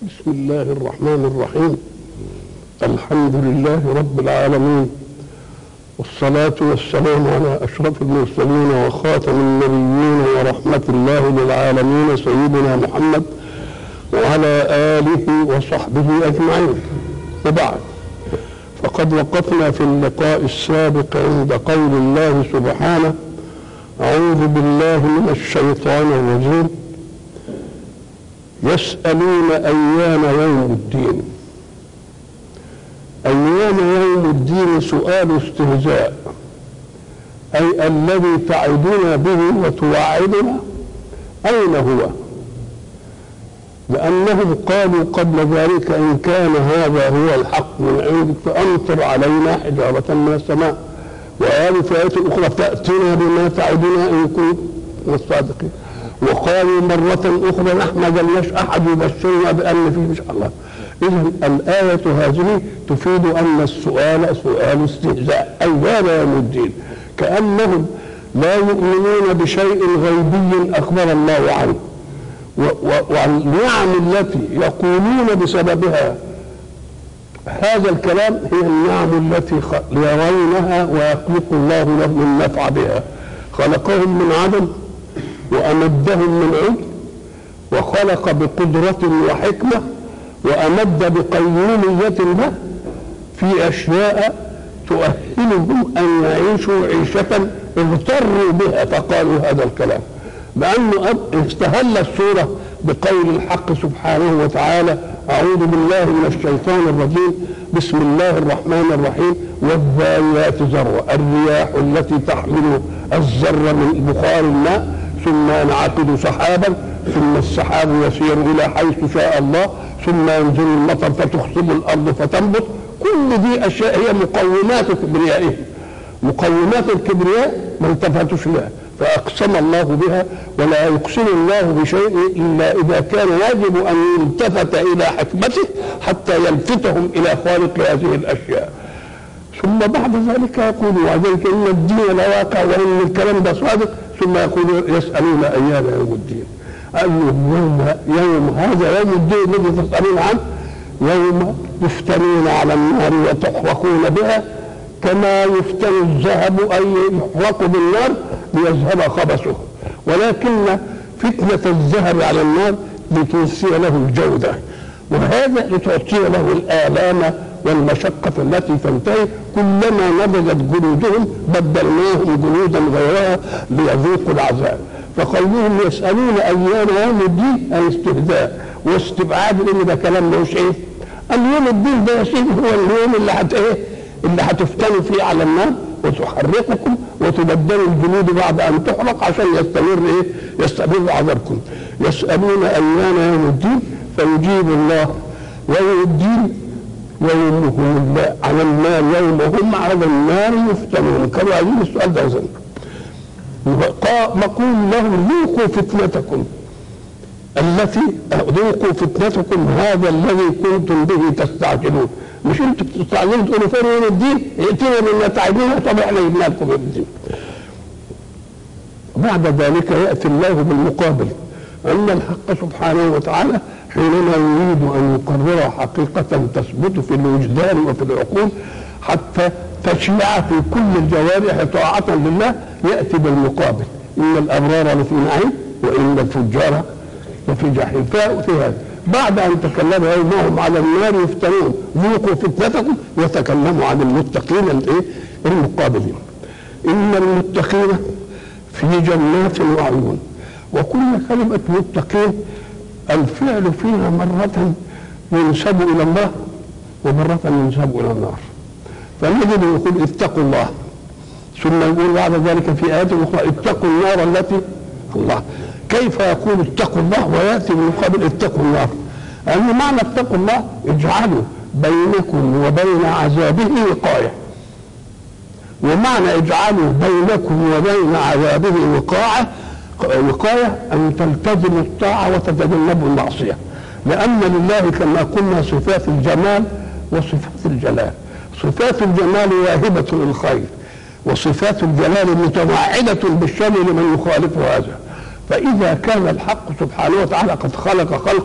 بسم الله الرحمن الرحيم الحمد لله رب العالمين والصلاة والسلام على أشرف المرسلين وخاتم النبيين ورحمة الله للعالمين سيدنا محمد وعلى آله وصحبه أجمعين وبعد فقد وقفنا في اللقاء السابق عند قول الله سبحانه أعوذ بالله من الشيطان الرجيم يسألون أيام يوم الدين أيام يوم الدين سؤال استهزاء أي الذي تعدنا به وتوعدنا أين هو لأنهم قالوا قبل ذلك إن كان هذا هو الحق من عندك فأمطر علينا حجارة من السماء وقالوا في آية أخرى فأتنا بما تعدنا إن كنت من الصادقين وقالوا مرة أخرى نحن ما جالناش أحد يبشرنا بأن في إن شاء الله إذا الآية هذه تفيد أن السؤال سؤال استهزاء أيام يوم الدين كأنهم لا يؤمنون بشيء غيبي أخبر الله عنه والنعم التي يقولون بسببها هذا الكلام هي النعم التي يرونها ويخلق الله لهم النفع بها خلقهم من عدم وأمدهم من علم وخلق بقدرة وحكمة وأمد بقيومية له في أشياء تؤهلهم أن يعيشوا عيشة اغتروا بها فقالوا هذا الكلام لأنه استهل السورة بقول الحق سبحانه وتعالى أعوذ بالله من الشيطان الرجيم بسم الله الرحمن الرحيم والذاريات ذروا الرياح التي تحمل الذر من بخار الماء ثم ينعقد سحابا ثم السحاب يسير إلى حيث شاء الله ثم ينزل المطر فتخصب الأرض فتنبت كل دي أشياء هي مقومات كبريائهم مقومات الكبرياء ما التفتوش لها فأقسم الله بها ولا يقسم الله بشيء إلا إذا كان يجب أن يلتفت إلى حكمته حتى يلفتهم إلى خالق هذه الأشياء ثم بعد ذلك يقول وذلك إن الدين لواقع وإن الكلام ده صادق ثم يقول يسألون أيام يوم الدين قال يوم, يوم هذا يوم الدين الذي تسألون عنه يوم يفتنون على النار وتحرقون بها كما يفتن الذهب أي يحرق بالنار ليذهب خبثه ولكن فتنة الذهب على النار لتنسي له الجودة وهذا لتعطي له الآلام والمشقة التي تنتهي كلما نضجت جلودهم بدلناهم جلودا غيرها ليذوقوا العذاب فقولهم يسألون أيام يوم الدين أي استهزاء واستبعاد لأن ده كلام ملوش إيه؟ اليوم الدين ده يا سيدي هو اليوم اللي هت إيه؟ اللي هتفتنوا فيه على النار وتحرقكم وتبدلوا الجلود بعد ان تحرق عشان يستمر ايه؟ يستمر عذابكم. يسالون ايان يوم الدين فيجيب الله يوم الدين يومهم على النار يوم هم على النار يفتنون كانوا عايزين السؤال ده اظن مقول لهم ذوقوا فتنتكم التي ذوقوا فتنتكم هذا الذي كنتم به تستعجلون مش انتوا بتستعجلوا تقولوا فين يوم الدين ائتنا بما تعدون طب احنا جبنا لكم يوم الدين بعد ذلك ياتي الله بالمقابل ان الحق سبحانه وتعالى حينما يريد ان يقرر حقيقه تثبت في الوجدان وفي العقول حتى تشيع في كل الجوارح طاعه لله ياتي بالمقابل ان الابرار لفي نعيم وان الفجار لفي جحيم ففي هذا بعد ان تكلم يومهم على النار يفتنون ذوقوا فتنتكم يتكلموا عن المتقين الايه المقابلين ان المتقين في جنات وعيون وكل كلمه متقين الفعل فيها مرة ينسب إلى الله ومرة ينسب إلى النار فنجد يقول اتقوا الله ثم يقول بعد ذلك في آيات أخرى اتقوا النار التي الله كيف يقول اتقوا الله ويأتي بالمقابل اتقوا النار لأن معنى اتقوا الله اجعلوا بينكم وبين عذابه وقاية ومعنى اجعلوا بينكم وبين عذابه وقاية وقاية أن تلتزموا الطاعة وتتجنبوا المعصية لأن لله كما قلنا صفات الجمال وصفات الجلال صفات الجمال واهبة للخير وصفات الجلال متوعدة بالشر لمن يخالف هذا فإذا كان الحق سبحانه وتعالى قد خلق خلقا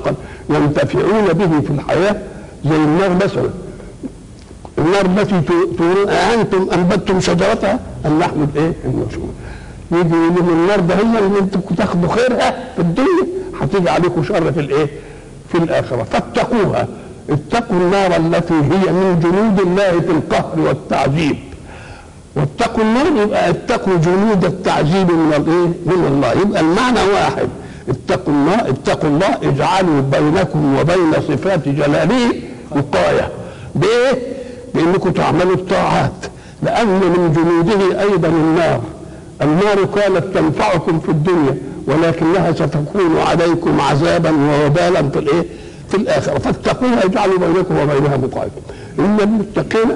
ينتفعون به في الحياه زي النار مثلا النار التي تقولون أأنتم أنبتتم شجرتها أم نحن بإيه؟ المشهور يجي يقول لهم النار ده هي اللي انتم تاخدوا خيرها في الدنيا هتيجي عليكم شر في الايه؟ في الاخره فاتقوها اتقوا النار التي هي من جنود الله في القهر والتعذيب واتقوا النار يبقى اتقوا جنود التعذيب من الايه؟ من الله يبقى المعنى واحد اتقوا الله اتقوا الله اجعلوا بينكم وبين صفات جلاله وقايه بايه؟ بانكم تعملوا الطاعات لان من جنوده ايضا النار النار كانت تنفعكم في الدنيا ولكنها ستكون عليكم عذابا ووبالا في الايه؟ في الاخره فاتقوها اجعلوا بينكم وبينها وقايه ان المتقين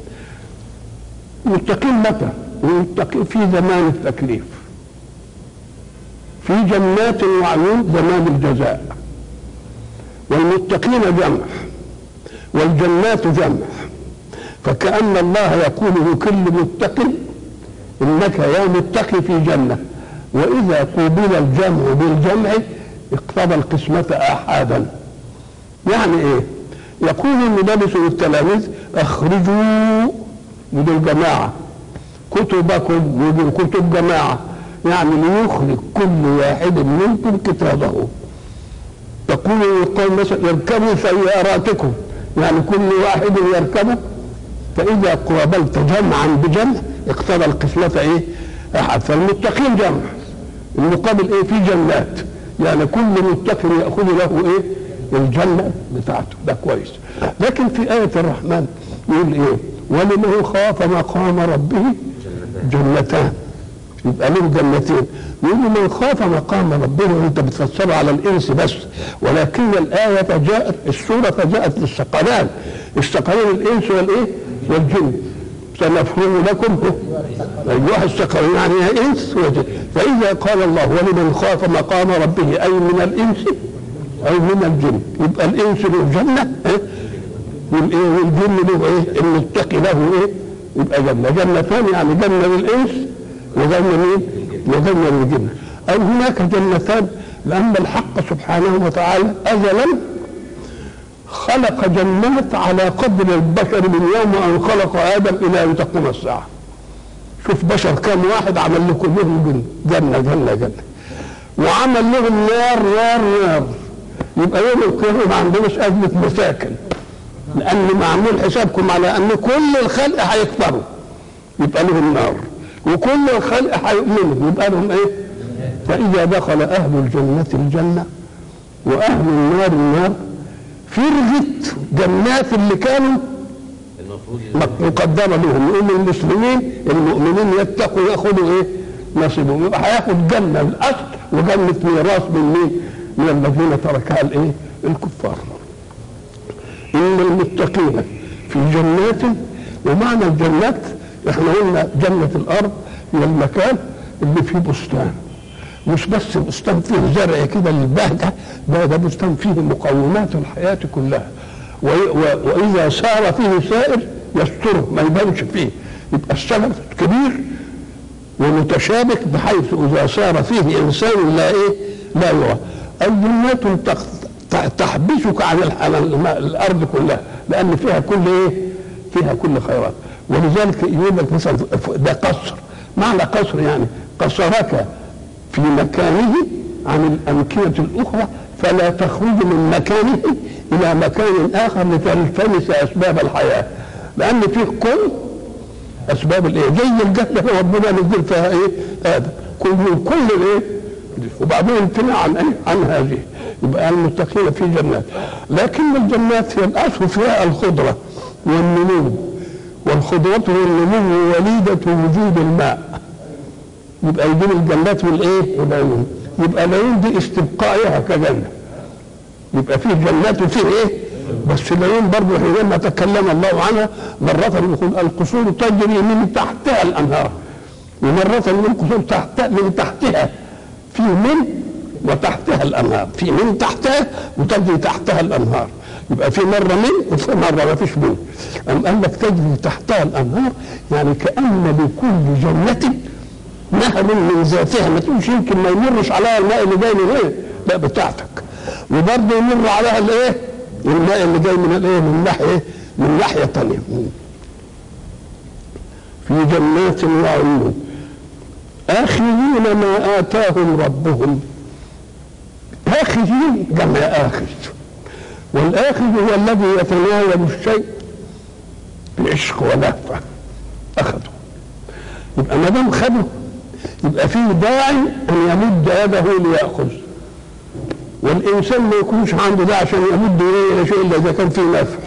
متقين متى؟ المتقين في زمان التكليف في جنات وعيون زمان الجزاء والمتقين جمع والجنات جمع فكأن الله يقول لكل متق إنك يا متقي في جنة وإذا قوبل الجمع بالجمع اقتضى القسمة آحادا يعني إيه؟ يقول المدرس للتلاميذ اخرجوا من الجماعة كتبكم ودي كتب جماعة يعني ليخرج كل واحد منكم كتابه تقول القوم مثلا اركبوا سياراتكم يعني كل واحد يركبه فإذا قابلت جمعا بجمع اقتضى القسمة ايه؟ أحد فالمتقين جمع المقابل ايه؟ في جنات يعني كل متق يأخذ له ايه؟ الجنة بتاعته ده كويس لكن في آية الرحمن يقول ايه؟ ولمن خاف مقام ربه جنتان يبقى له جنتين يقول من خاف مقام ربه وانت بتفسره على الانس بس ولكن الايه جاءت السوره جاءت للثقلان الثقلين الانس والايه؟ والجن سنفرغ لكم ايها الثقلين يعني انس وجن فاذا قال الله ولمن خاف مقام ربه اي من الانس او من الجن يبقى الانس له جنه إيه؟ والايه والجن له ايه؟ المتقي له ايه؟ يبقى جنه جنتان يعني جنه للانس وجنه مين؟ وجنه للجن او هناك جنتان لان الحق سبحانه وتعالى ازلا خلق جنات على قدر البشر من يوم ان خلق ادم الى ان تقوم الساعه شوف بشر كم واحد عمل له كلهم جنه جنه جنه وعمل لهم نار نار نار يبقى يوم القيامه ما عندناش ازمه مساكن لان معمول حسابكم على ان كل الخلق هيكفروا يبقى لهم نار وكل الخلق هيؤمنوا يبقى لهم ايه؟ فاذا دخل اهل الجنه الجنه واهل النار النار فرغت جنات اللي كانوا مقدمه لهم يقول المسلمين المؤمنين يتقوا ياخذوا ايه؟ نصيبهم يبقى هياخد جنه الاصل وجنه ميراث من مين؟ من الذين تركها الايه؟ الكفار. ان المتقين في جنات ومعنى الجنات احنا قلنا جنه الارض هي المكان اللي فيه بستان مش بس بستان فيه زرع كده للبهجه ده ده بستان فيه مقومات الحياه كلها و و واذا سار فيه سائر يستره ما يبانش فيه يبقى الشجر كبير ومتشابك بحيث اذا سار فيه انسان لا ايه لا يرى الجنات تحبسك عن الارض كلها لان فيها كل ايه فيها كل خيرات ولذلك يقول لك مثلا ده قصر معنى قصر يعني قصرك في مكانه عن الأمكنة الأخرى فلا تخرج من مكانه إلى مكان آخر لتلتمس أسباب الحياة لأن فيه كل أسباب الإيه زي الجنة ربنا نزل فيها إيه هذا كل كل الإيه وبعدين امتنع عن إيه عن هذه يبقى المتقين في جنات لكن الجنات هي الأصل فيها الخضرة والنمو والخضرة والنمو وليدة وجود الماء يبقى يجيب الجنات والايه؟ والعيون يبقى العيون دي استبقائها كجنه يبقى فيه جنات وفيه ايه؟ بس العيون برضه حينما تكلم الله عنها مرة يقول القصور تجري من تحتها الأنهار ومرة يقول القصور تحت من تحتها في من وتحتها الأنهار في من تحتها وتجري تحتها الأنهار يبقى في مرة من وفي مرة ما فيش من أم قال لك تجري تحتها الأنهار يعني كأن لكل جنة نهر من ذاتها ما تقولش يمكن ما يمرش عليها الماء اللي جاي من غير لا بتاعتك وبرضه يمر عليها الايه الماء اللي جاي من الايه من ناحيه من ناحيه ثانيه في جنات وعيون آخذين ما آتاهم ربهم آخذين جمع آخذ والآخذ هو الذي يتناول الشيء بعشق ولهفة أخذه يبقى ما دام خده يبقى فيه داعي أن يمد يده ليأخذ والإنسان ما يكونش عنده داعي عشان يمد إليه إلى شيء إلا إذا كان فيه نفع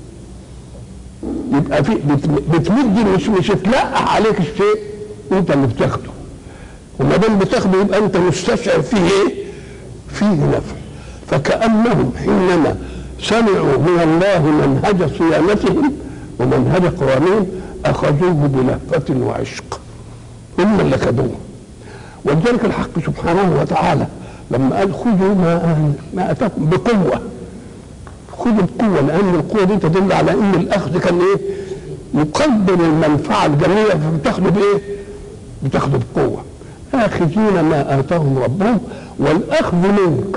يبقى في بتمد مش مش تلقح عليك الشيء انت اللي بتاخده وما دام بتاخده يبقى انت مستشعر فيه ايه؟ فيه نفع فكانهم حينما سمعوا من الله منهج صيانتهم ومنهج قوانين اخذوه بلهفه وعشق هم اللي خدوه ولذلك الحق سبحانه وتعالى لما قال خذوا ما ما اتاكم بقوه خذوا القوه لان القوه دي تدل على ان الاخذ كان ايه؟ يقدر المنفعه الجميله فبتاخده بايه؟ بتاخده بقوه آخذين ما آتاهم ربهم والأخذ منك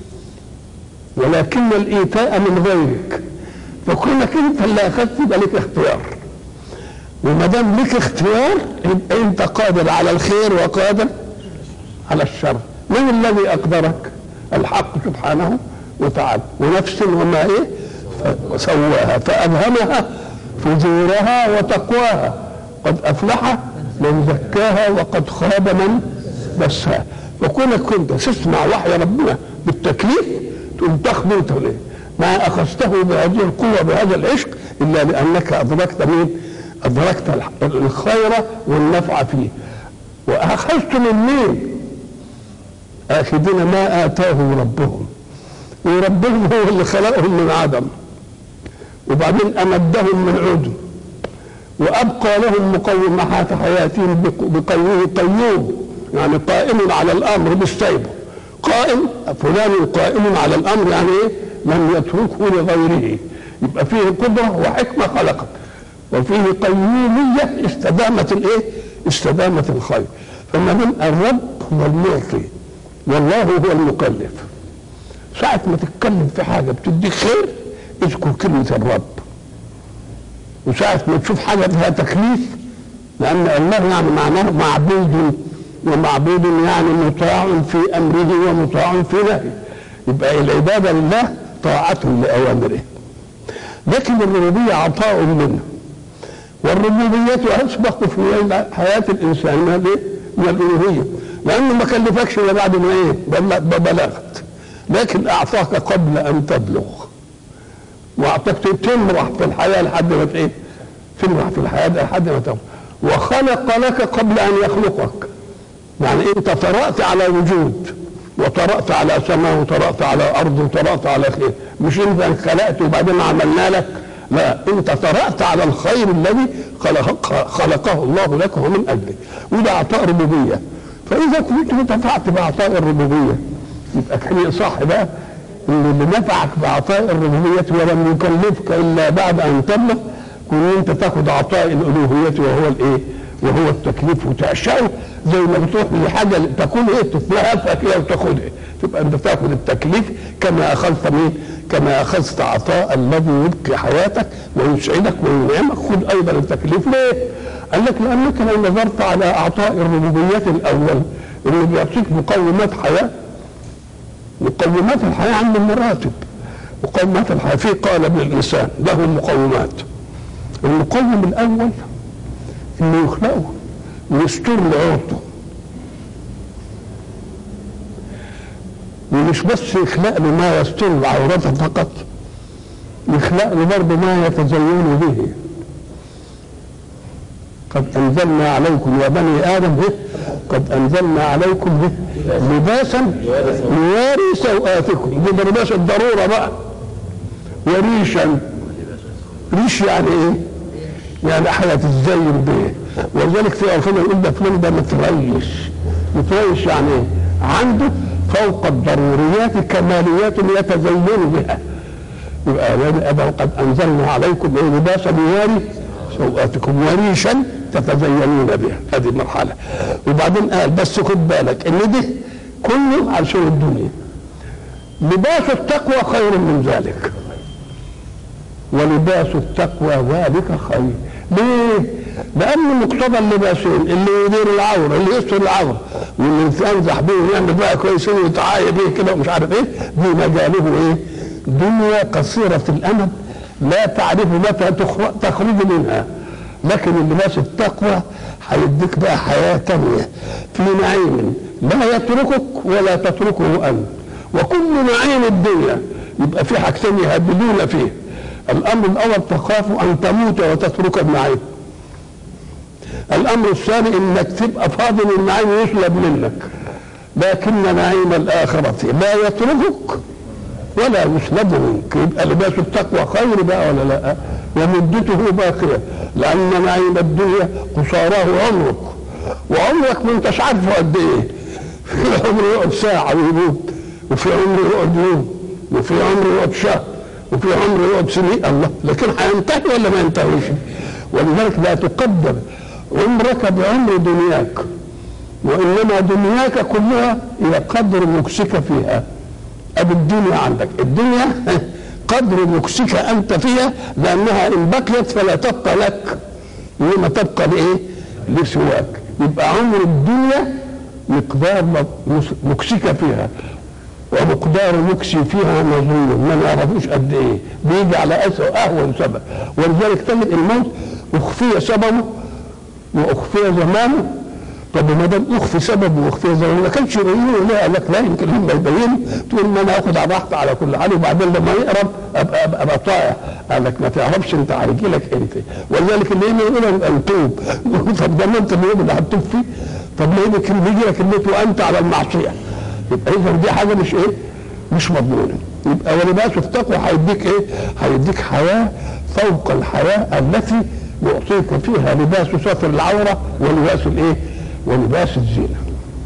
ولكن الإيتاء من غيرك فكونك أنت اللي أخذت يبقى لك اختيار وما دام لك اختيار يبقى أنت قادر على الخير وقادر على الشر من الذي أقدرك؟ الحق سبحانه وتعالى ونفس وما إيه؟ سواها فألهمها فجورها وتقواها قد أفلح من زكاها وقد خاب من دسها وكونك كنت تسمع وحي ربنا بالتكليف تقوم تاخده انت ليه؟ ما اخذته بهذه القوه بهذا العشق الا لانك ادركت مين؟ ادركت الخير والنفع فيه واخذت من مين؟ اخذين ما اتاهم ربهم وربهم هو اللي خلقهم من عدم وبعدين امدهم من عدم وابقى لهم مقومات حياتهم بقوه قيوم يعني قائم على الامر مش سايبه قائم فلان قائم على الامر يعني ايه لم يتركه لغيره يبقى فيه قدره وحكمه خلقت وفيه قيوميه استدامه الايه؟ استدامه الخير فما دام الرب هو المعطي والله هو المكلف ساعة ما تتكلم في حاجة بتديك خير اذكر كلمة الرب وساعة ما تشوف حاجة فيها تكليف لأن الله يعني معناه معبود ومعبود يعني مطاع في أمره ومطاع في نهيه يبقى العبادة لله طاعة لأوامره لكن الربوبية عطاء منه والربوبية أسبق في حياة الإنسان من الإيه؟ من الألوهية لأنه ما كلفكش إلا بعد ما إيه؟ بلغت لكن أعطاك قبل أن تبلغ واعطاك تمرح في الحياه لحد ما ايه؟ تمرح في الحياه لحد ما تمرح وخلق لك قبل ان يخلقك يعني انت طرأت على وجود وطرأت على سماء وطرأت على ارض وطرأت على خير مش انت خلقت وبعدين عملنا لك لا انت طرأت على الخير الذي خلق خلقه الله لك ومن اجلك وده عطاء ربوبيه فاذا كنت انتفعت بعطاء الربوبيه يبقى كان صح بقى اللي نفعك بعطاء الربوبية ولم يكلفك إلا بعد أن تبلغ كون أنت تاخد عطاء الألوهية وهو الإيه؟ وهو التكليف وتعشقه زي ما بتروح لحاجة تكون إيه تتلهفها كده وتاخدها تبقى أنت تاخد التكليف كما أخذت مين؟ كما أخذت عطاء الذي يبقي حياتك ويسعدك وينعمك خذ أيضا التكليف ليه؟ قال لك لأنك لو نظرت على أعطاء الربوبية الأول اللي بيعطيك مقومات حياة مقومات الحياة عند المراتب مقومات الحياة في قالب للإنسان له مقومات المقوم الأول إنه يخلقه ويستر لعورته ومش بس يخلق له ما يستر عورته فقط يخلق له برضه ما يتزين به قد انزلنا عليكم يا بني ادم به قد انزلنا عليكم به لباسا يواري سوآتكم دي لباس الضروره بقى وريشا ريش يعني ايه؟ يعني حاجه تتزين به ولذلك في الفيلم يقول ده فلان ده متريش متريش يعني ايه؟ عنده فوق الضروريات كماليات يتزين بها يبقى يا بني ادم قد انزلنا عليكم ايه لباسا يواري سوءاتكم وريشا تتزينون بها هذه مرحلة وبعدين قال بس خد بالك ان ده كله عشان الدنيا لباس التقوى خير من ذلك ولباس التقوى ذلك خير ليه؟ لأن مقتضى اللباسين اللي يدير العورة اللي يستر العورة واللي ينزح به ويعمل بقى كويسين ويتعايا به كده ومش عارف ايه دي مجاله ايه؟ دنيا قصيرة الأمد لا تعرف متى تخرج منها لكن اللباس التقوى هيديك بقى حياة تانية في نعيم لا يتركك ولا تتركه أنت وكل نعيم الدنيا يبقى في حاجتين يهددون فيه الأمر الأول تخاف أن تموت وتترك النعيم الأمر الثاني إنك تبقى فاضل النعيم يسلب منك لكن نعيم الآخرة لا يتركك ولا يسلب منك يبقى لباس التقوى خير بقى ولا لا ومدته باقية لأن نعيم الدنيا قصاراه عمرك وعمرك ما انتش عارفه قد ايه في عمر يقعد ساعة ويموت وفي عمر يقعد يوم وفي عمر يقعد شهر وفي عمر يقعد سنين الله لكن هينتهي ولا ما ينتهيش ولذلك لا تقدر عمرك بعمر دنياك وانما دنياك كلها هي قدر مكسك فيها ادي الدنيا عندك الدنيا قدر مكسك انت فيها لانها ان بقيت فلا تبقى لك انما تبقى لايه؟ لسواك يبقى عمر الدنيا مقدار مكسك فيها ومقدار مكسي فيها مظلوم ما نعرفوش قد ايه بيجي على اسوء اهون سبب ولذلك تجد الموت اخفي سببه واخفي زمانه طب ما دام اخفي سبب واخفي زمانه ما كانش يبينه ليه قال لك لا يمكن لما يبين تقول ما انا اخد على راحتي على كل حال وبعدين لما يقرب ابقى ابقى, أبقى طائع قال لك ما تعرفش انت هيجي لك امتى ولذلك اللي يقول انتوب طب ده ما انت اللي هتتوب فيه طب ليه بيجي لك الموت وانت على المعصيه يبقى اذا دي حاجه مش ايه مش مضمونه يبقى ولباس التقوى هيديك ايه هيديك حياه فوق الحياه التي يعطيك فيها لباس ستر العوره ولباس الايه ولباس الزينه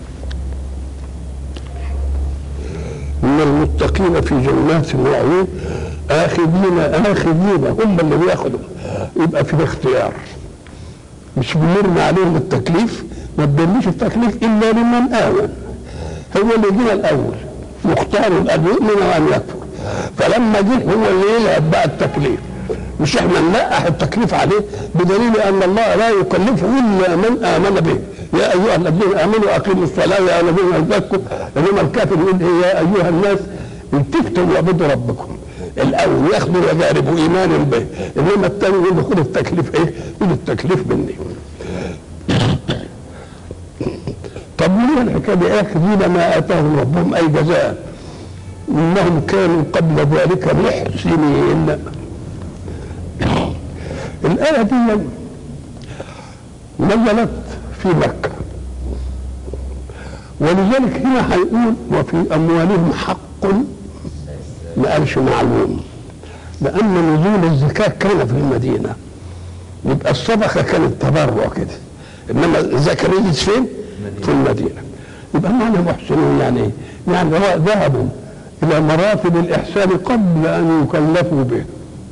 ان المتقين في جنات وعيون اخذين اخذين هم اللي بياخدوا يبقى في اختيار مش بنرمي عليهم التكليف ما تدليش التكليف الا لمن امن هو اللي جه الاول مختار ان يؤمن وان يكفر فلما جه هو اللي يلعب بقى التكليف مش احنا نلقح التكليف عليه بدليل ان الله لا يكلفه الا من امن به يا ايها الذين امنوا اقيموا الصلاه يا الذين ازكوا انما الكافر يقول إيه يا ايها الناس التفتوا واعبدوا ربكم الاول ياخذوا ويجاربوا ايمانا به انما الثاني يقول خذ التكليف ايه؟ خذ التكليف مني طب ليه الحكايه دي ياخذون ما اتاهم ربهم اي جزاء انهم كانوا قبل ذلك محسنين الايه دي نزلت في مكه ولذلك هنا هيقول وفي اموالهم حق ما قالش معلوم لان نزول الزكاه كان في المدينه يبقى الصدقه كانت تبرع كده انما الزكاه نزلت فين؟ في المدينة يبقى معنى محسنون يعني ايه؟ يعني ذهبوا إلى مراتب الإحسان قبل أن يكلفوا به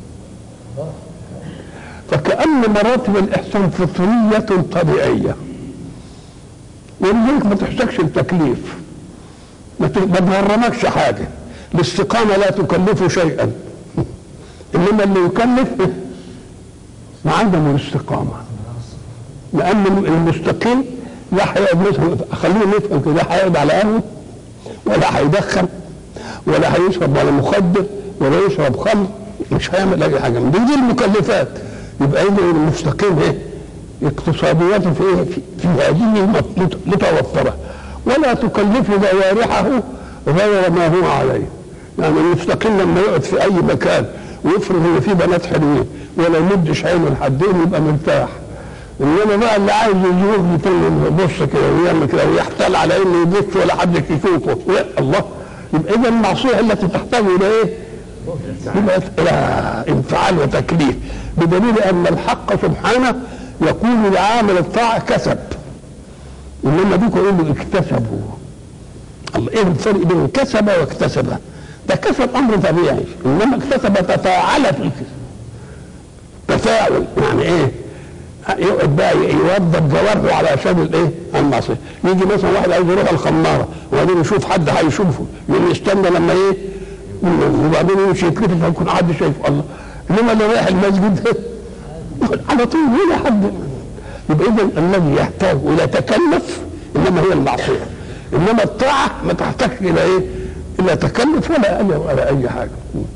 فكأن مراتب الإحسان فطرية طبيعية ولذلك ما تحتاجش التكليف ما تغرمكش حاجة الاستقامة لا تكلف شيئا إنما اللي يكلف عدم الاستقامة لأن المستقيم لا هيقعد مثلا خلينا نفهم كده هيقعد على قهوه ولا هيدخن ولا هيشرب ولا مخدر ولا يشرب خمر مش هيعمل اي حاجه من دي, دي المكلفات يبقى اذا المستقيم ايه؟ اقتصاديات في ايه؟ في, في هذه متوفره ولا تكلف جوارحه غير ما هو عليه يعني المستقيم لما يقعد في اي مكان ويفرض ان في بنات حلوين ولا يمدش عينه لحدين يبقى مرتاح انما بقى اللي عايز يجيبه يبص كده ويعمل كده ويحتال على انه يبص ولا حد يشوفه الله يبقى اذا المعصيه التي تحتاج الى ايه؟ يبقى الى انفعال وتكليف بدليل ان الحق سبحانه يقول لعامل الطاعه كسب انما ديك يقول له اكتسبوا الله ايه الفرق بين كسب واكتسب؟ ده كسب امر طبيعي انما اكتسب تفاعل في الكسب تفاعل يعني ايه؟ يقعد بقى يوظف جوارحه علشان الايه؟ المعصيه يجي مثلا واحد عايز يروح الخماره وبعدين يشوف حد هيشوفه يقول يستنى لما ايه؟ وبعدين يمشي يتلفت فيكون حد شايفه الله انما اللي رايح المسجد على طول ولا حد يبقى اذا الذي يحتاج الى تكلف انما هي المعصيه انما الطاعه ما تحتاج الى ايه؟ الى تكلف ولا اي ولا اي حاجه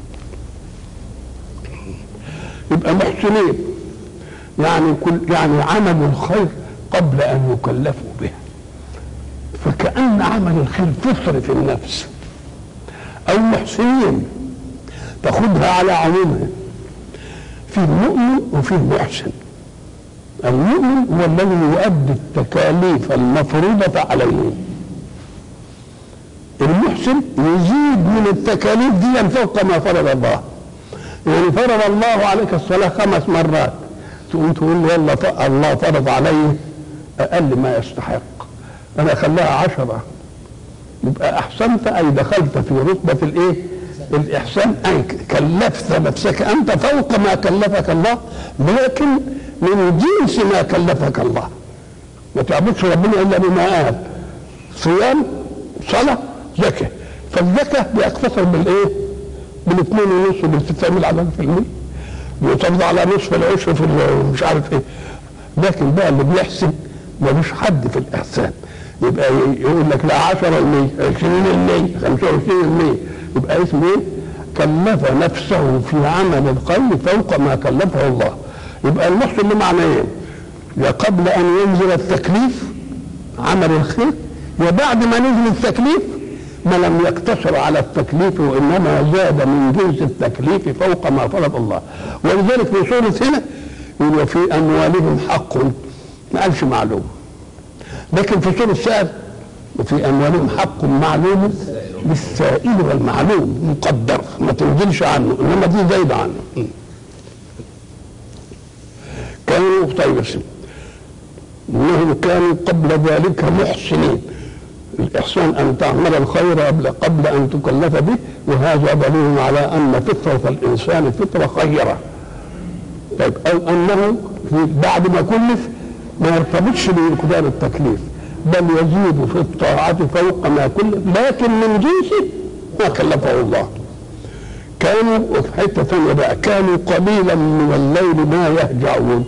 يبقى محسنين يعني كل يعني عملوا الخير قبل ان يكلفوا به فكأن عمل الخير فطر في النفس او محسنين تاخدها على عمومها في مؤمن وفي محسن المؤمن هو الذي يؤدي التكاليف المفروضة عليه المحسن يزيد من التكاليف دي فوق ما فرض الله يعني فرض الله عليك الصلاة خمس مرات تقوم تقول له والله الله فرض علي أقل ما يستحق أنا خلاها عشرة يبقى أحسنت أي دخلت في رتبة الإيه؟ الإحسان أي كلفت نفسك أنت فوق ما كلفك الله لكن من جنس ما كلفك الله ما تعبدش ربنا إلا بما قال صيام صلاة زكاة فالزكاة بيقتصر بالإيه؟ بالاثنين ونص بالتسعين على في المية بيعتمد على نصف العشر في مش عارف ايه لكن بقى اللي بيحسن ملوش حد في الاحسان يبقى يقول لك لا 10 المية 20 المية 25 المية يبقى اسمه ايه؟ كلف نفسه في عمل الخير فوق ما كلفه الله يبقى المحسن له معنيين يا قبل ان ينزل التكليف عمل الخير وبعد ما نزل التكليف ما لم يقتصر على التكليف وانما زاد من جنس التكليف فوق ما فرض الله ولذلك في سوره هنا يقول وفي اموالهم حق ما قالش معلوم لكن في سوره السائل وفي اموالهم حق معلوم للسائل والمعلوم مقدر ما تنزلش عنه انما دي زايده عنه كانوا طيب انهم كانوا قبل ذلك محسنين الإحسان أن تعمل الخير قبل قبل أن تكلف به وهذا دليل على أن فطرة الإنسان فطرة خيرة طيب أو أنه بعد ما كلف ما يرتبطش بمقدار التكليف بل يزيد في الطاعة فوق ما كلف لكن من جنس ما كلفه الله كانوا في حتة ثانية بقى كانوا قليلا من الليل ما يهجعون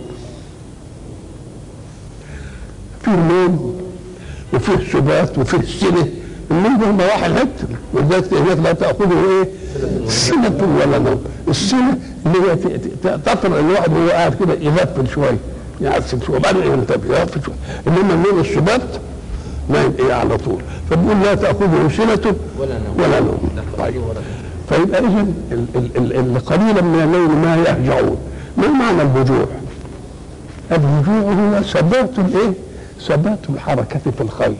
في النوم وفيه سبات وفيه سنة النوم ده مراحل حتة ولذلك هناك لا تأخذه ايه؟ سنة ولا نوم السنة اللي هي تطرع الواحد وهو قاعد كده يغفل شوية يعسل شوية وبعدين ينتبه يغفل شوية انما النوم السبات نايم ايه على طول فبيقول لا تأخذه سنة ولا نوم ولا نوم طيب فيبقى اذا قليلا من الليل ما يهجعون ما معنى الهجوع؟ الهجوع هو ثبات الايه؟ ثبات الحركة في الخير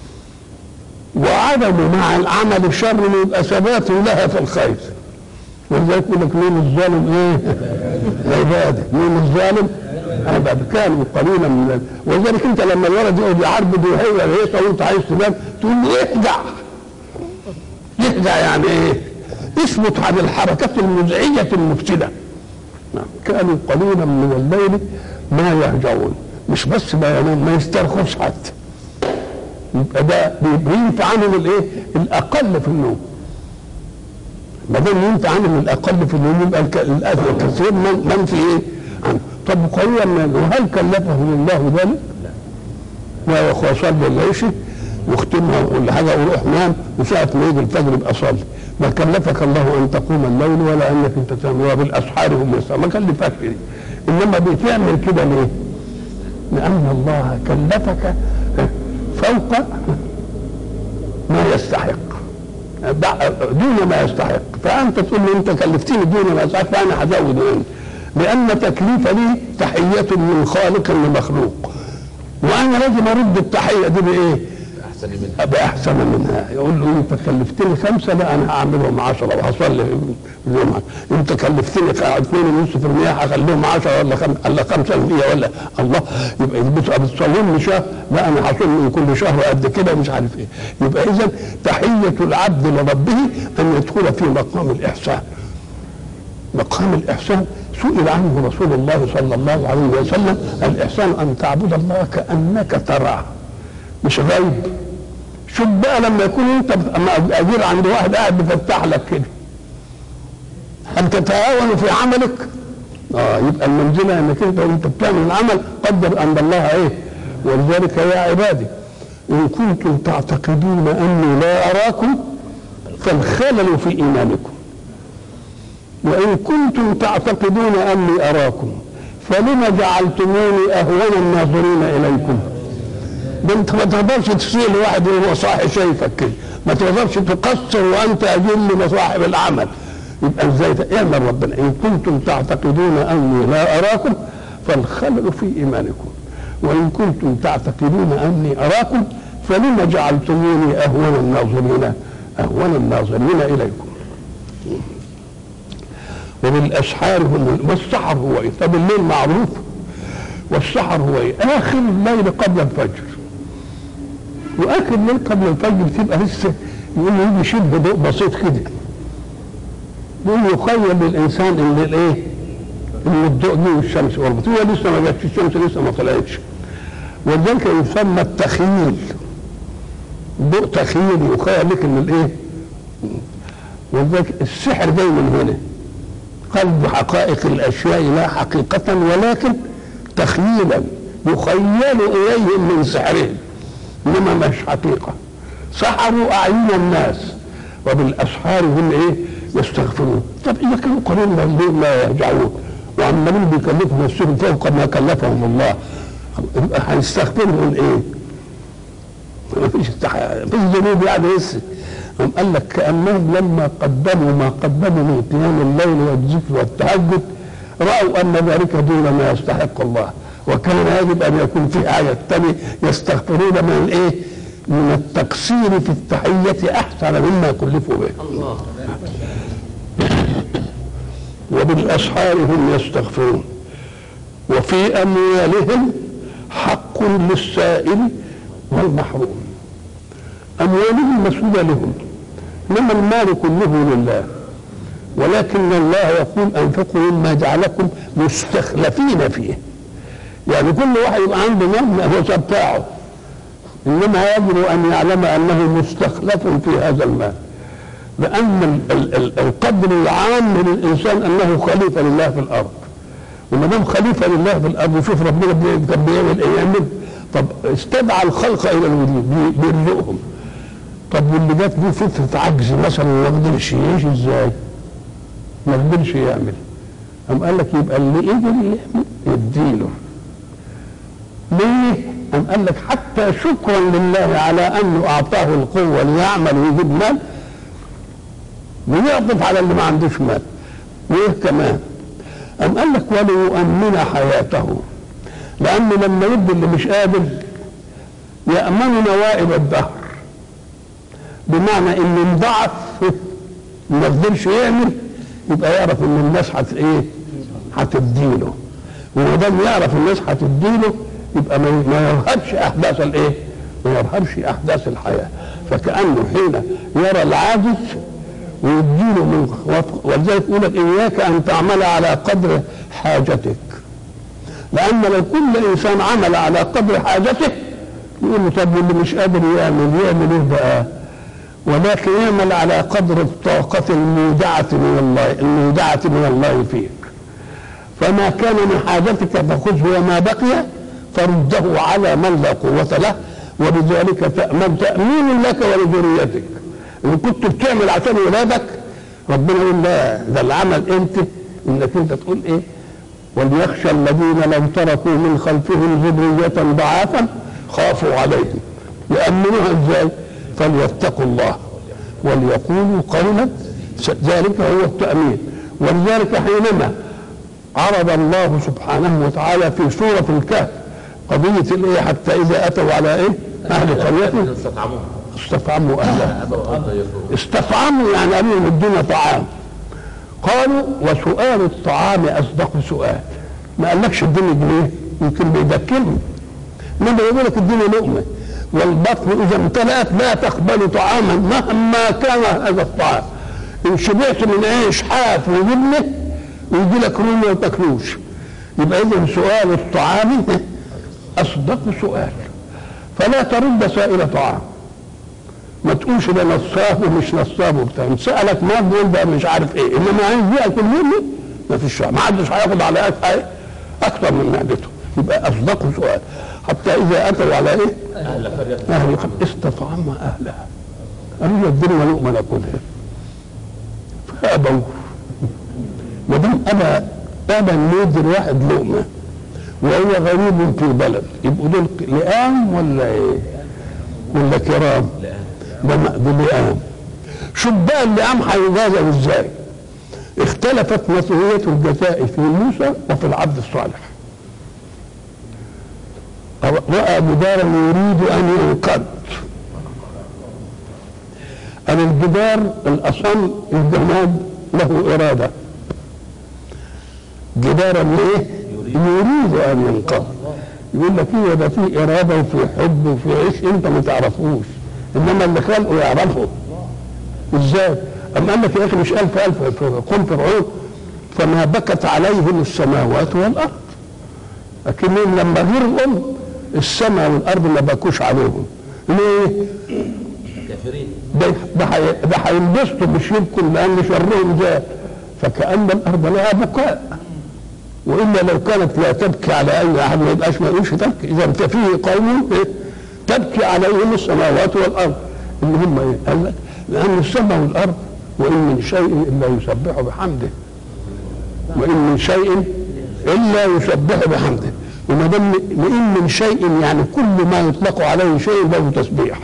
وعدم مع العمل الشر يبقى ثبات لها في الخير ولذلك يقول لك مين الظالم ايه؟ عباده مين الظالم؟ عباده كانوا قليلا من ولذلك انت لما الولد يقعد يعربد وهي هيصه وانت عايز تنام تقول له اهدع يهدع يعني ايه؟ اثبت عن الحركات المزعجه المفسده كانوا قليلا من الليل ما يهجعون مش بس ما ينام ما يسترخص حتى يبقى ده بينفع عنهم الايه؟ الاقل في النوم ما دام ينفع عنهم الاقل في النوم يبقى الكثير منفي ايه؟ عنه طب قليلا من وهل كلفه الله ذلك؟ لا يا اخويا صلي العيش واختمها ولا حاجه وروح نام وساعه ما يجي الفجر يبقى صلي ما كلفك الله ان تقوم الليل ولا انك انت تنام وبالاسحار هم يسرون ما كلفك دي انما بتعمل كده ليه؟ لأن الله كلفك فوق ما يستحق دون ما يستحق فأنت تقول لي أنت كلفتني دون ما يستحق فأنا هزود منه لأن تكليف لي تحية من خالق لمخلوق وأنا لازم أرد التحية دي بإيه؟ احسن منها بأحسن منها يقول له أنت كلفتني خمسة لا أنا هعملهم عشرة وهصلي اليوم أنت كلفتني 2.5% هخليهم 10 ولا خم... ولا 5% ولا الله يبقى بت- بتصومني شهر لا أنا هصوم من كل شهر قد كده مش عارف إيه يبقى إذا تحية العبد لربه أن يدخل في مقام الإحسان مقام الإحسان سئل عنه رسول الله صلى الله عليه وسلم الإحسان أن تعبد الله كأنك تراه مش غيب شوف بقى لما يكون انت اجير عند واحد قاعد بيفتح لك كده هل تتهاون في عملك؟ اه يبقى المنزله انك انت وانت بتعمل العمل قدر ان الله ايه؟ ولذلك يا عبادي ان كنتم تعتقدون اني لا اراكم فالخلل في ايمانكم وان كنتم تعتقدون اني اراكم فلم جعلتموني اهون الناظرين اليكم ده انت ما تقدرش تسيء لواحد وهو صاحي شايفك كده ما تقدرش تقصر وانت اجل لصاحب العمل يبقى ازاي اعمل ربنا ان كنتم تعتقدون اني لا اراكم فالخلل في ايمانكم وان كنتم تعتقدون اني اراكم فلم جعلتموني اهون الناظرين اهون الناظرين اليكم وبالاسحار هم والسحر هو ايه؟ طب الليل معروف والسحر هو ايه؟ اخر الليل قبل الفجر واخر الليل قبل الفجر تبقى لسه يقول يجي شبه ضوء بسيط كده يقول يخيل للانسان ان الايه؟ ان الضوء دي والشمس قربت هي لسه ما جاتش الشمس لسه ما طلعتش ولذلك يسمى التخييل ضوء تخييل يخيل لك ان الايه؟ ولذلك السحر جاي من هنا قلب حقائق الاشياء لا حقيقة ولكن تخييلا يخيل اليهم من سحرهم انما مش حقيقة سحروا اعين الناس وبالاسحار هم ايه يستغفرون طب اذا كانوا قليل الليل لا يرجعون وعمالين بيكلفوا نفسهم فوق ما كلفهم الله يبقى هنستغفرهم ايه؟ ما فيش ما فيش ذنوب يعني لسه هم قال لك كانهم لما قدموا ما قدموا من قيام الليل والذكر والتهجد راوا ان ذلك دون ما يستحق الله وكان يجب ان يكون في آية تانية يستغفرون من الايه؟ من التقصير في التحية أحسن مما كلفوا به. الله وبالأسحار هم يستغفرون وفي أموالهم حق للسائل والمحروم أموالهم مسؤولة لهم إنما المال كله لله ولكن الله يقول أنفقوا مما جعلكم مستخلفين فيه يعني كل واحد يبقى عنده مال هو بتاعه انما يجب ان يعلم انه مستخلف في هذا المال لان ال ال القدر العام للانسان انه خليفه لله في الارض وما دام خليفه لله في الارض وشوف ربنا كان بيعمل ايه يعمل طب استدعى الخلق الى الوجود بيرزقهم طب واللي جات دي فتره عجز مثلا ما قدرش يعيش ازاي؟ ما قدرش يعمل قام قال لك يبقى اللي قدر يعمل يديله ليه؟ أم قال لك حتى شكرا لله على أنه أعطاه القوة ليعمل ويجيب مال ويعطف على اللي ما عندوش مال وإيه كمان؟ أم قال لك وليؤمن حياته لأنه لما يدي اللي مش قادر يأمن نوائب الدهر بمعنى إن انضعف ما قدرش يعمل يبقى يعرف إن الناس هت إيه؟ هتديله وما دام يعرف الناس هتديله يبقى ما يرهبش احداث الايه؟ ما يرهبش احداث الحياه فكانه حين يرى العاجز ويديله من ولذلك يقول لك اياك ان تعمل على قدر حاجتك لان لو كل انسان عمل على قدر حاجته يقول له طب اللي مش قادر يعمل يعمل ايه بقى؟ ولكن يعمل على قدر الطاقة المودعة من الله المودعة من الله فيك فما كان من حاجتك فخذه وما بقي فرده على من لا قوة له وبذلك تأمن تأمين لك ولذريتك إن كنت بتعمل عشان ولادك ربنا يقول لا ده العمل أنت إنك أنت تقول إيه وليخشى الذين لو تركوا من خلفهم ذرية ضعافا خافوا عليهم يأمنوها إزاي فليتقوا الله وليقولوا قولا ذلك هو التأمين ولذلك حينما عرض الله سبحانه وتعالى في سورة الكهف قضية الايه حتى إذا أتوا على إيه؟ أهل قرية استطعموا أهلها استطعموا يعني قالوا لهم ادونا طعام قالوا وسؤال الطعام أصدق سؤال ما قالكش اديني جنيه يمكن بيدكلهم انما يقول لك اديني لقمه والبطن اذا امتلأت لا تقبل طعاما مهما كان هذا الطعام ان شبعت من عيش حاف وجبنه ويجي لك رومي وما تاكلوش يبقى اذا سؤال الطعام اصدق سؤال فلا ترد سائل طعام ما تقولش ده نصاب ومش نصاب وبتاع سالك ما تقول ده مش عارف ايه انما عايز ياكل منه ما فيش ما حدش هياخد على أك- اكثر من معدته يبقى اصدق سؤال حتى اذا اتوا على ايه؟ اهل قد استطعم اهلها قالوا يدينا لقمه ناكلها فابوا ما دام ابى ابى ان يدي الواحد لقمه وهو غريب في بلد يبقوا دول لئام ولا ايه؟ ولا كرام؟ ده م- ده لئام شوف بقى اللئام هيجازى ازاي؟ اختلفت مسؤولية الجزاء في موسى وفي العبد الصالح رأى جدارا يريد أن ينقض أن الجدار الأصم الجماد له إرادة جدارا إيه؟ يريد أن ينقض يقول لك ايه ده في إرادة وفي حب وفي عيش أنت ما تعرفوش إنما اللي خلقه يعرفه ازاي؟ أم قال لك يا أخي مش ألف ألف قم فرعون فما بكت عليهم السماوات والأرض لكنهم لما غرقوا السماء والأرض ما بكوش عليهم ليه؟ كافرين ده ده هي- ده هينبسطوا مش يبكوا لأن شرهم زاد فكأن الأرض لها بكاء وإلا لو كانت لا تبكي على أي أحد ما يبقاش ما يقولش تبكي إذا أنت فيه قوم إيه؟ تبكي عليهم السماوات والأرض اللي هم إيه؟ قال لك لأن السماء والأرض وإن من شيء إلا يسبح بحمده وإن من شيء إلا يسبح بحمده وما دام وإن من شيء يعني كل ما يطلق عليه شيء له تسبيح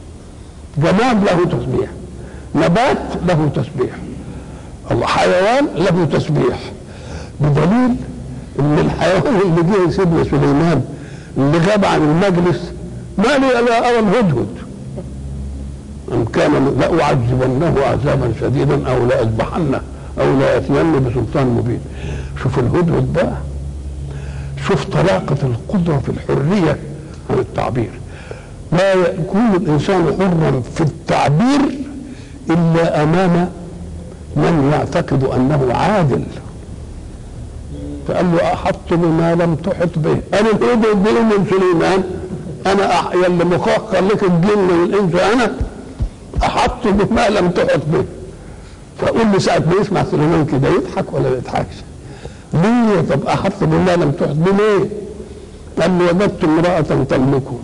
جماد له تسبيح نبات له تسبيح الله حيوان له تسبيح بدليل ان الحيوان اللي جه سيدنا سليمان اللي غاب عن المجلس ما لي الا ارى الهدهد ان كان لاعذبنه عذابا شديدا او لاذبحنه او لاتينه بسلطان مبين شوف الهدهد بقى شوف طلاقه القدره في الحريه عن التعبير لا يكون الانسان حرا في التعبير الا امام من يعتقد انه عادل فقال له احط بما لم تحط به انا الهدى دي من سليمان انا أح... يلي مخاخ لك الجن والانس انا احط بما لم تحط به فقول لي ساعه ما يسمع سليمان كده يضحك ولا ما يضحكش ليه طب احط بما لم تحط به ليه قال له وجدت امراه تملكه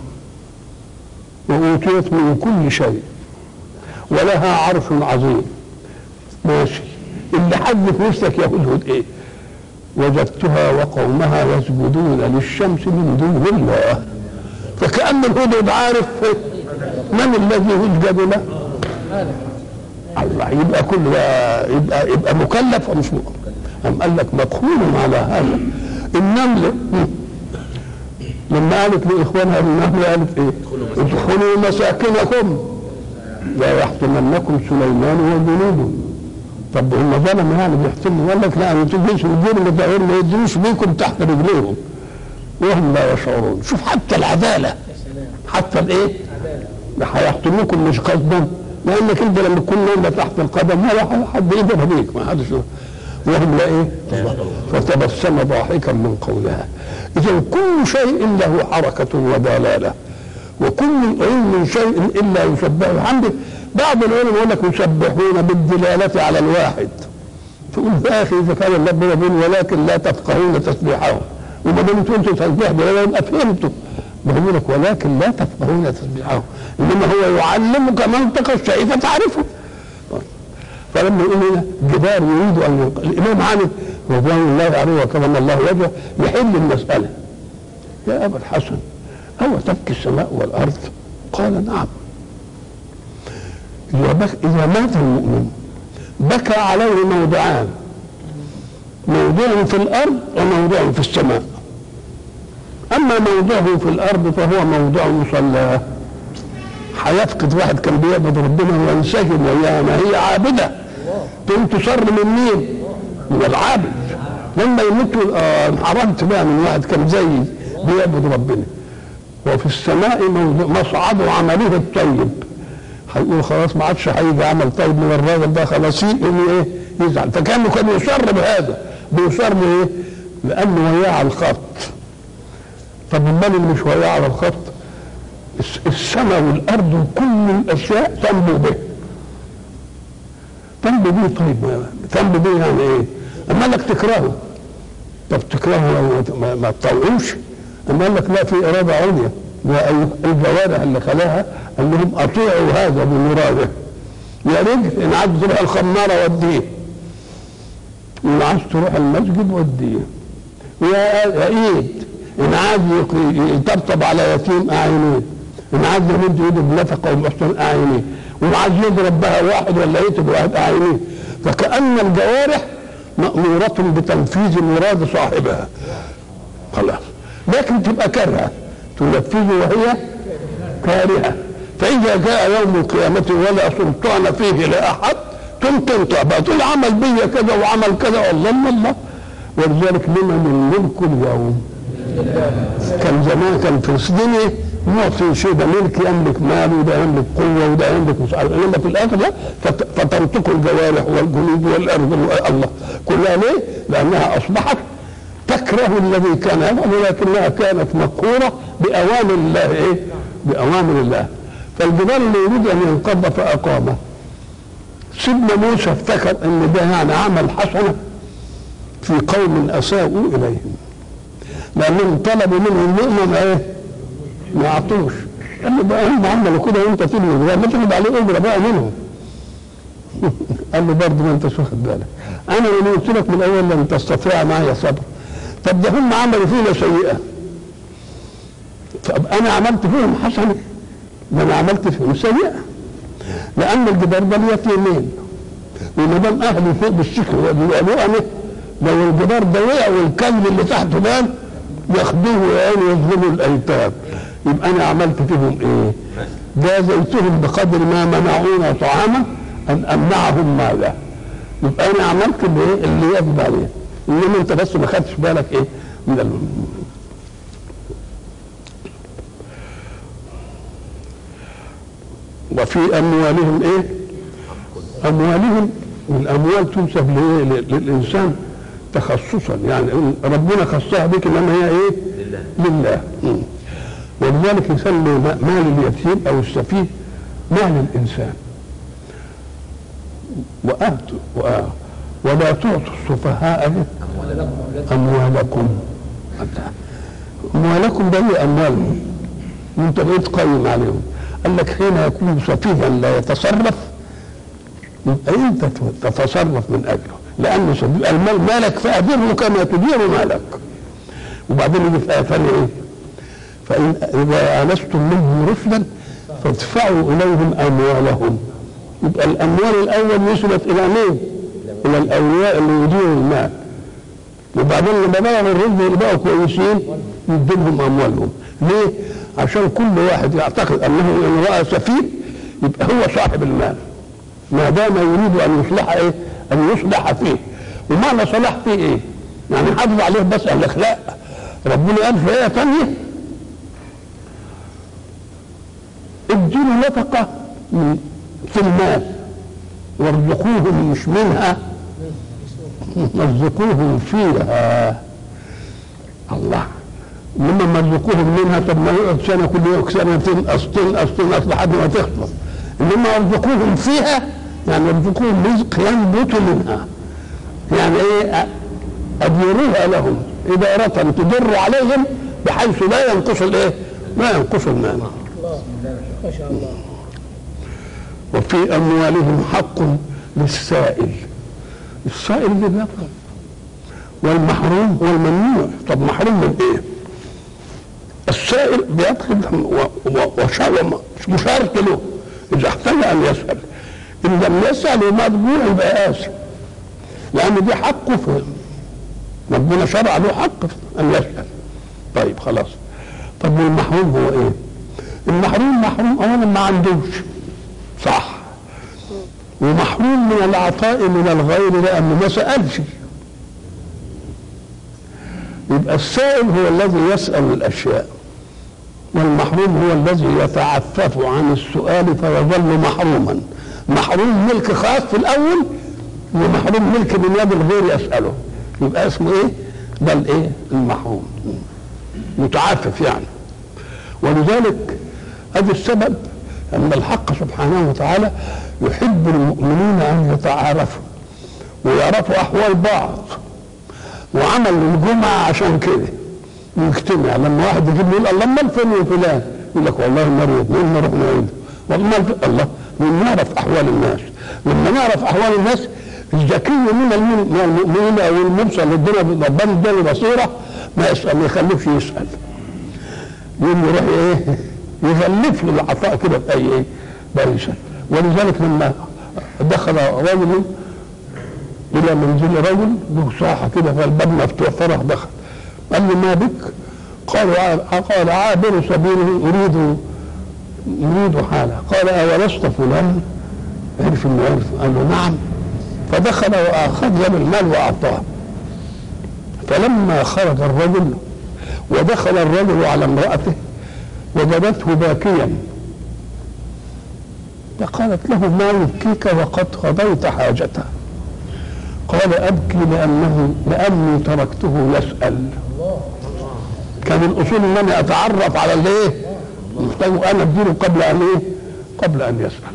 وأوتيت من كل شيء ولها عرش عظيم ماشي اللي حد في نفسك يا هدهد ايه وجدتها وقومها يسجدون للشمس من دون الله فكأن الهدهد عارف من الذي يسجد له الله يبقى كل ده يبقى يبقى مكلف ومش مكلف أم قال لك مقهور على هذا النملة لما قالت لاخوانها النملة قالت ايه؟ ادخلوا مساكنكم لا يحطمنكم سليمان وجنوده طب هم ظلموا يعني بيحتموا قال لك لا ما تجيش الجن اللي ما يدروش بيكم تحت رجليهم وهم لا يشعرون شوف حتى العداله حتى الايه؟ ده هيحتموكم مش قصدا لانك انت لما تكون نايمه تحت القدم ولا حد يقدر بيك ما حدش وهم لا ايه؟ فتبسم ضاحكا من قولها اذا كل شيء له حركه ودلاله وكل علم من شيء الا يسبح بحمده بعض العلماء يقول لك يسبحون بالدلاله على الواحد تقول يا اخي اذا كان الله يقول ولكن لا تفقهون تسبيحهم وما دام انتوا انتوا تسبيح دلاله يبقى فهمتوا بيقول لك ولكن لا تفقهون تسبيحهم انما هو يعلمك منطق الشيء فتعرفه فلما يقول هنا جدار يريد ان ينقل الامام عامر رضوان الله عليه وكرم الله وجهه يحل المساله يا ابا الحسن أو تبكي السماء والأرض قال نعم إذا, بك إذا مات المؤمن بكى عليه موضعان موضوع في الأرض وموضوع في السماء أما موضوعه في الأرض فهو موضوع مصلاه هيفقد واحد كان بيعبد ربنا وينسجم وياها ما هي عابدة تقوم تصر من مين؟ من العابد لما يموت آه انحرمت بقى من واحد كان زيي بيعبد ربنا وفي السماء موضوع مصعد عمله الطيب هيقول خلاص ما عادش هيجي عمل طيب من الراجل ده خلاص يقوم ايه يزعل فكانه كان يصر بهذا بيصار له ايه؟ لانه وياه على الخط طب امال اللي مش وياه على الخط الس- السماء والارض وكل الاشياء تنبو به تنبو به طيب ما- تنبو به يعني ايه؟ اما لك تكرهه طب تكرهه أو ما, ما تطوعوش اما قال لك لا في اراده عليا والجوارح اللي خلاها قال لهم اطيعوا هذا بمراده يا رجل ان عايز تروح الخماره وديه وان عايز تروح المسجد وديه ويا يا ايد ان عايز يق- يطبطب على يتيم اعينيه ان عايز يمد ايده بنفقه ومحسن اعينيه وان عايز يضرب بها واحد ولا يقتل واحد اعينيه فكأن الجوارح مأمورة بتنفيذ مراد صاحبها خلاص لكن تبقى كارهة تنفذ وهي كارهة فإذا جاء يوم القيامة ولا سلطان فيه لأحد تمكن بقى تقول عمل بيا كذا وعمل كذا الله الله الله ولذلك لمن الملك اليوم كان زمان كان في الدنيا معطي شيء ده ملك يملك مال وده يملك قوه وده يملك مش عارف انما في الاخر لا فت- فتنطق الجوارح والجنود والارض الله كلها ليه؟ لانها اصبحت تكره الذي كان يفعل ولكنها كانت مقهوره باوامر الله ايه؟ باوامر الله فالجبال اللي يريد ان ينقض فاقامه سيدنا موسى افتكر ان ده يعني عمل حسنه في قوم اساءوا اليهم لانهم طلبوا منه اللقمه ما ايه؟ ما اعطوش قال له بقى هم عملوا كده وانت تلوي ده ما تاخد عليه اجره بقى منهم قال له برضه ما انتش واخد بالك انا اللي قلت لك من الاول لن تستطيع معي صبر طب ده هم عملوا فينا سيئه طب انا عملت فيهم حسنه ده انا عملت فيهم سيئه لان الجدار ده اليتيمين وما دام اهلي فوق بالشكل واللقمه لو الجدار ده وقع والكلب اللي تحته بان ياخدوه يعني يظلموا الايتام يبقى انا عملت فيهم ايه؟ جازيتهم بقدر ما منعونا طعاما ان امنعهم ماذا؟ يبقى انا عملت اللي ايه؟ اللي يجب عليه انما انت بس ما خدتش بالك ايه؟ من ال... وفي اموالهم ايه؟ اموالهم والاموال تنسب لإيه؟ ل- للانسان تخصصا يعني ربنا خصها بك انما هي ايه؟ لله لله مم. ولذلك يسمى م- مال اليتيم او السفيه مال الانسان وآتوا وآ- ولا تعطوا السفهاء اموالكم اموالكم ده هي اموالهم وانت بقيت قيم عليهم قال لك حين يكون سفيها لا يتصرف يبقى انت تتصرف من اجله لان سبيل- المال مالك فادره كما تدير مالك وبعدين يجي في ايه ثانيه ايه؟ فان اذا انستم منهم رشدا فادفعوا اليهم اموالهم يبقى الاموال الاول وصلت الى مين؟ الى الاولياء اللي يديروا المال وبعدين لما بلغوا الرشد اللي بقوا كويسين يديلهم اموالهم ليه؟ عشان كل واحد يعتقد انه ان راى سفيه يبقى هو صاحب المال ما دام يريد ان يصلح ايه؟ ان يصلح فيه ومعنى صلاح فيه ايه؟ يعني حافظ عليه بس قال لك لا ربنا قال في ايه ثانيه اديله نفقه من في المال وارزقوهم مش منها ارزقوهم فيها الله انما ما ارزقوهم منها طب ما يقعد سنه كل يوم سنتين اسطن اسطن اصل لحد ما تخلص انما ارزقوهم فيها يعني ارزقوهم رزق ينبت منها يعني ايه اديروها لهم اداره تدر عليهم بحيث لا ينقص الايه؟ لا ينقص المال ما شاء الله وفي اموالهم حق للسائل السائل اللي بيطلب والمحروم والممنوع طب محروم من ايه السائل بيطلب و- و- وشاء مشارك له اذا احتاج ان يسال ان لم يسال ومرجوع يبقى اسف لان دي حقه في ربنا شرع له حق في ان يسال طيب خلاص طب والمحروم هو ايه المحروم محروم اولا ما عندوش صح ومحروم من العطاء من الغير لانه ما سالش يبقى السائل هو الذي يسال الاشياء والمحروم هو الذي يتعفف عن السؤال فيظل محروما محروم ملك خاص في الاول ومحروم ملك من يد الغير يساله يبقى اسمه ايه ده الايه المحروم متعفف يعني ولذلك هذا السبب ان الحق سبحانه وتعالى يحب المؤمنين ان يتعارفوا ويعرفوا احوال بعض وعمل الجمعه عشان كده يجتمع لما واحد يجيب له يقول الله امال فين يا فلان يقول لك والله مريض مين نروح نعيده والله في- الله من نعرف احوال الناس لما نعرف احوال الناس الذكي من الم- من المؤمنين او المبصر للدنيا ربنا اداله بصيره ما يسال ما يخلفش يسال يقوم يروح ايه يغلف له العطاء كده في اي ايه بأي شيء ولذلك لما دخل رجل الى منزل رجل له ساحه كده فالباب مفتوح فراح دخل قال له ما بك؟ قال ع- قال عابر سبيله اريد اريد حاله قال اولست فلان؟ عرف انه عرف قال له نعم فدخل واخذ المال واعطاه فلما خرج الرجل ودخل الرجل على امرأته وجدته باكيا فقالت له ما يبكيك وقد قضيت حاجته قال أبكي لأنه لأني تركته يسأل كان الأصول أن أنا أتعرف على الإيه محتاج أنا أديله قبل أن إيه قبل أن يسأل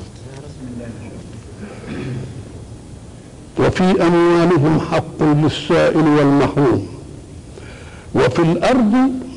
وفي أموالهم حق للسائل والمحروم وفي الأرض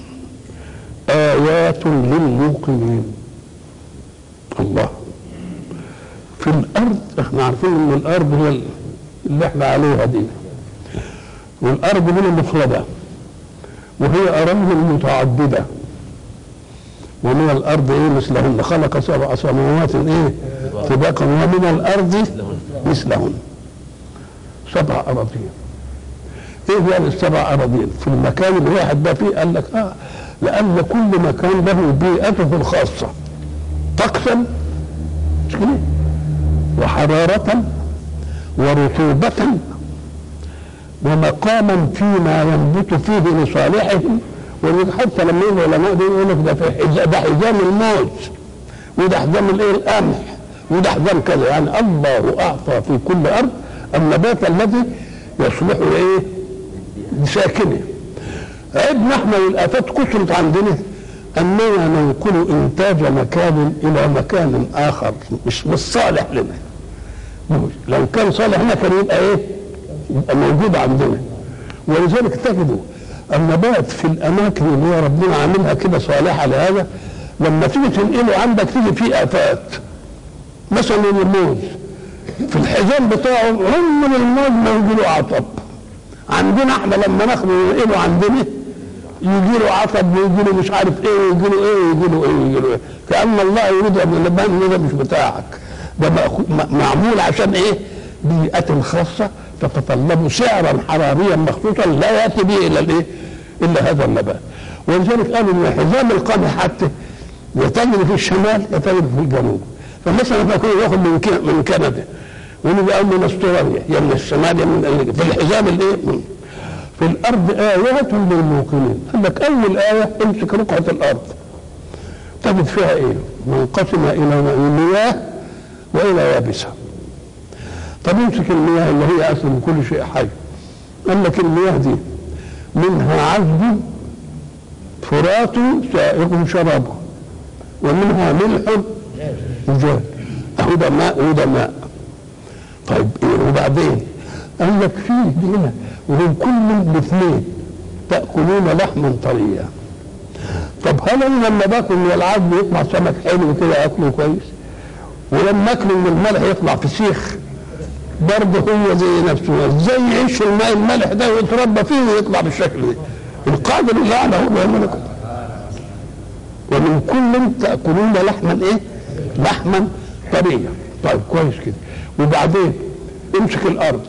آيات للموقنين الله في الأرض احنا عارفين ان الأرض هي اللي احنا عليها دي والأرض من المفردة وهي أراضي متعددة ومن الأرض إيه مثلهن خلق سبع سماوات إيه طباقا ومن الأرض مثلهن سبع أراضين ايه يعني السبع اراضين في المكان الواحد ده فيه قال لك اه لان كل مكان له بيئته الخاصه طقسا مش كده وحرارة ورطوبة ومقاما فيما ينبت فيه لصالحهم ولذلك حتى لما يجي العلماء دول يقول لك ده في حز- ده حزام الموت وده حزام الايه القمح وده حزام كذا يعني الله اعطى في كل ارض النبات الذي يصلح ايه لساكنه عيبنا احنا والافات كثرت عندنا اننا ننقل انتاج مكان الى مكان اخر مش مش صالح لنا لو كان صالح لنا كان يبقى ايه يبقى موجود عندنا ولذلك تجدوا النبات في الاماكن اللي هي ربنا عاملها كده صالحه لهذا لما تيجي تنقله عندك تيجي فيه افات مثلا الموز في الحزام بتاعه عمر الموز ما يجي له عطب عندنا احنا لما ناخده وننقله عندنا يجي له عطب ويجي له مش عارف ايه ويجي له ايه ويجي له ايه ويجي له ايه كان الله يريد ان اللبان ده مش بتاعك ده مأخو- م- معمول عشان ايه بيئة خاصة تتطلب سعرا حراريا مخصوصا لا ياتي به الا الايه الا هذا النبات ولذلك قالوا ان حزام القمح حتى يتجري في الشمال يتجري في الجنوب فمثلا احنا كنا ناخد من كي- من كندا ونبقى أو من استراليا يا من الشمال يا من ال- في الحزام الايه من- في الارض ايات للموقنين قال لك اول ايه امسك رقعه الارض تجد فيها ايه منقسمه الى مياه والى يابسه طب امسك المياه اللي هي اصل من كل شيء حي قال لك المياه دي منها عذب فرات سائغ شرابه ومنها ملح وجاد اهو ده ماء وده ماء طيب إيه وبعدين قال لك فيه هنا ومن كل الاثنين تاكلون لحما طريا طب هل انا لما باكل من العظم يطلع سمك حلو كده اكله كويس ولما اكله من الملح يطلع فسيخ برضه هو زي نفسه ازاي يعيش الماء الملح ده ويتربى فيه ويطلع بالشكل ده القادر اللي اعلى هو يعمل كده ومن كل تاكلون لحما ايه لحما طريا طيب كويس كده وبعدين امسك الارض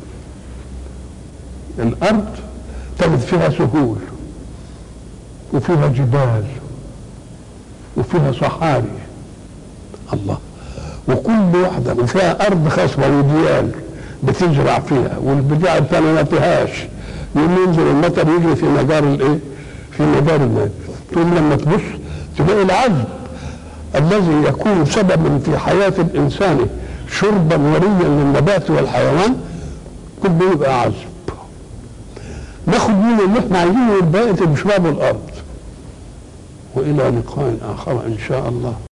الارض تجد فيها سهول وفيها جبال وفيها صحاري الله وكل واحدة وفيها أرض خصبة وديان بتزرع فيها والبتاع الثانية ما فيهاش يوم ينزل المطر يجري في مجار الايه؟ في مجار الماء تقول لما تبص تلاقي العذب الذي يكون سببا في حياة الإنسان شربا وريا للنبات والحيوان كله يبقى عذب ناخد منه اللي احنا عايزينه والباقي تشربه الارض والى لقاء اخر ان شاء الله